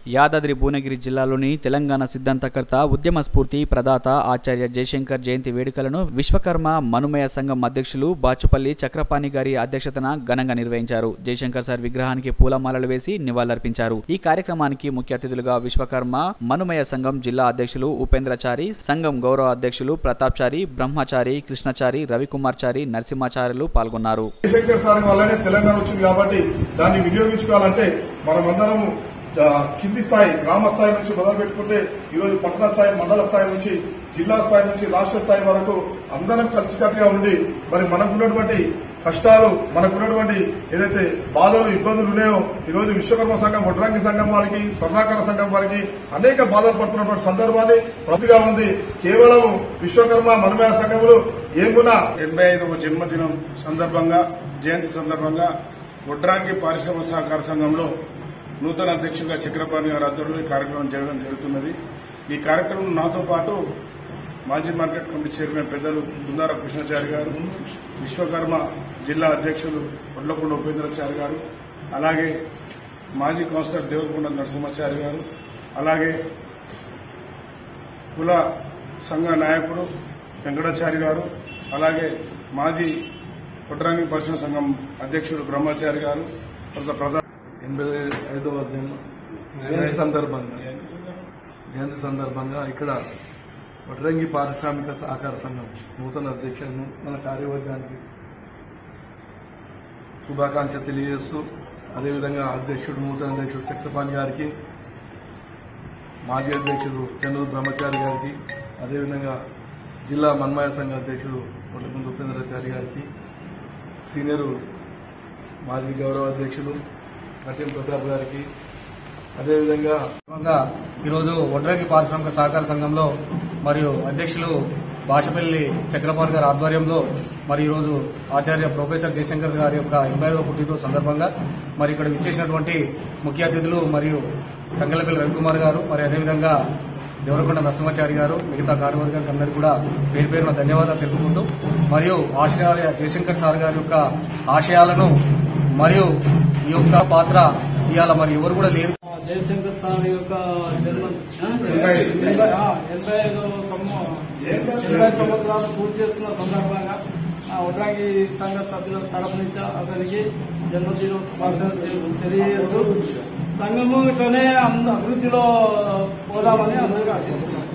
యాదాద్రి భువనగిరి జిల్లాలోని తెలంగాణ సిద్ధాంతకర్త ఉద్యమ స్ఫూర్తి ప్రదాత ఆచార్య జయశంకర్ జయంతి వేడుకలను విశ్వకర్మ మనుమయ సంఘం అధ్యక్షులు బాచుపల్లి చక్రపాణి గారి అధ్యక్షతన ఘనంగా నిర్వహించారు జయశంకర్ సార్ విగ్రహానికి పూలమాలలు వేసి నివాళులర్పించారు ఈ కార్యక్రమానికి ముఖ్య అతిథులుగా విశ్వకర్మ మనుమయ సంఘం జిల్లా అధ్యక్షులు ఉపేంద్రచారి సంఘం గౌరవ అధ్యక్షులు ప్రతాప్చారి బ్రహ్మచారి కృష్ణచారి రవికుమార్చారి నరసింహాచార్యులు పాల్గొన్నారు జయశంకర్ సార్ వల్లనే తెలంగాణ వచ్చింది కాబట్టి దాన్ని వినియోగించుకోవాలంటే మనమందరం ఆ, కింది స్థాయి గ్రామ స్థాయి నుంచి మొదలు పెట్టుకుంటే ఈరోజు పట్టణ స్థాయి మండల స్థాయి నుంచి జిల్లా స్థాయి నుంచి రాష్ట్ర స్థాయి వరకు అందరం కలిసికట్టుగా ఉండి మరి మనకున్నటువంటి కష్టాలు మనకున్నటువంటి ఏదైతే బాధలు ఇబ్బందులు ఉన్నాయో ఈరోజు విశ్వకర్మ సంఘం వడ్రంగి సంఘం వారికి స్వర్ణాకర సంఘం వారికి అనేక బాధలు పడుతున్నటువంటి సందర్భాన్ని ప్రతిగా ఉంది కేవలం విశ్వకర్మ మనమయ సంఘములు ఏమున్నా డెబ్బై ఐదవ జన్మదినం సందర్భంగా జయంతి సందర్భంగా వడ్రాంగి పారిశ్రామిక సహకార సంఘంలో నూతన అధ్యక్షుడిగా చక్రపాణి గారి ఆధ్వర్యంలో ఈ కార్యక్రమం జరగడం జరుగుతున్నది ఈ కార్యక్రమం నాతో పాటు మాజీ మార్కెట్ కమిటీ చైర్మన్ పెద్దలు బృందార కృష్ణాచారి గారు విశ్వకర్మ జిల్లా అధ్యక్షులు వడ్లకొండ ఉపేంద్రచారి గారు అలాగే మాజీ కౌన్సిలర్ దేవరకొండ నరసింహాచారి గారు అలాగే కుల సంఘ నాయకుడు వెంకటాచారి గారు అలాగే మాజీ కుట్రాంగి పరిశ్రమ సంఘం అధ్యక్షుడు బ్రహ్మచారి గారు తర్వాత ప్రధాన ఎనభై ఐదవ జన్మ జయంతి సందర్భంగా జయంతి సందర్భంగా ఇక్కడ వడ్రంగి పారిశ్రామిక సహకార సంఘం నూతన అధ్యక్షులను మన కార్యవర్గానికి శుభాకాంక్ష తెలియజేస్తూ అదేవిధంగా అధ్యక్షుడు నూతన అధ్యక్షుడు చక్రపాణి గారికి మాజీ అధ్యక్షుడు చంద్రు బ్రహ్మచారి గారికి అదేవిధంగా జిల్లా మన్మాయ సంఘ అధ్యక్షుడు కొట్టకుంట ఉపేంద్రాచారి గారికి సీనియర్ మాజీ గౌరవ అధ్యక్షులు కట్యం ప్రతాప్ గారికి అదేవిధంగా సందర్భంగా ఈరోజు వడ్రంగి పారిశ్రామిక సహకార సంఘంలో మరియు అధ్యక్షులు భాషపల్లి చక్రపాణి గారి ఆధ్వర్యంలో మరి ఈరోజు ఆచార్య ప్రొఫెసర్ జయశంకర్ గారి యొక్క ఎనభై ఐదవ పుట్టినరోజు సందర్భంగా మరి ఇక్కడ విచ్చేసినటువంటి ముఖ్య అతిథులు మరియు తంగలపల్లి రవికుమార్ గారు మరి అదేవిధంగా దేవరకొండ నరసింహాచారి గారు మిగతా కార్యవర్గానికి అందరికీ కూడా పేరు పేరున ధన్యవాదాలు తెలుపుకుంటూ మరియు ఆచార్య జయశంకర్ సార్ గారి యొక్క ఆశయాలను మరియు ఈ యొక్క పాత్ర ఇవాళ మరి ఎవరు కూడా లేరు జయశంకర్ సార్ యొక్క జన్మ ఎనభై ఆ, ఎనభై ఐదు సంవ- ఎనభై సంవత్సరాలు పూర్తి చేస్తున్న సందర్భంగా ఆ వడ్రాంగి సంఘ సభ్యుల తరపు నుంచి అతనికి జన్మదిన శుభాకాంక్షలు తెలియజేస్తూ సంఘము ఇట్లనే అంద- అభివృద్ధిలో పోదామని అందరికీ ఆశిస్తున్నాం